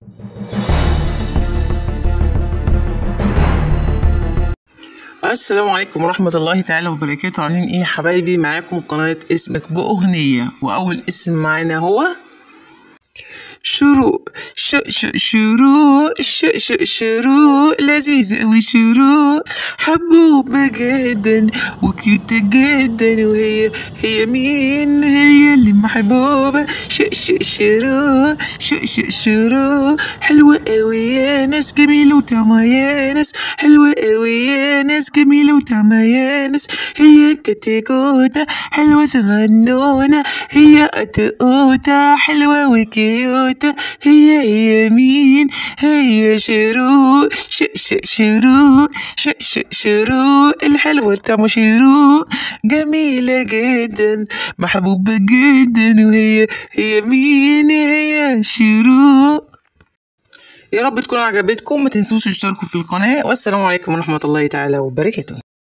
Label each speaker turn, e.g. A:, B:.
A: السلام عليكم ورحمة الله تعالى وبركاته عاملين ايه يا حبايبي معاكم قناة اسمك بأغنية وأول اسم معانا هو شروق ش ش شروق ش ش شروق لذيذ أوي شروق حبوبة جدا وكيوتة جدا وهي هي مين هي اللي محبوبة ش ش شروق ش ش شروق حلوة أوي يا ناس جميلة وطعمها يا ناس حلوة أوي يا ناس جميلة وطعمها يا ناس هي كتكوتة حلوة صغنونة هي قطقوطة حلوة وكيوتة هي هي مين هي شروق ش ش شروق ش ش شروق الحلوة طعمها شروق جميلة جدا محبوبة جدا وهي هي مين هي شروق يا رب تكون عجبتكم ما تنسوش تشتركوا في القناة والسلام عليكم ورحمة الله تعالى وبركاته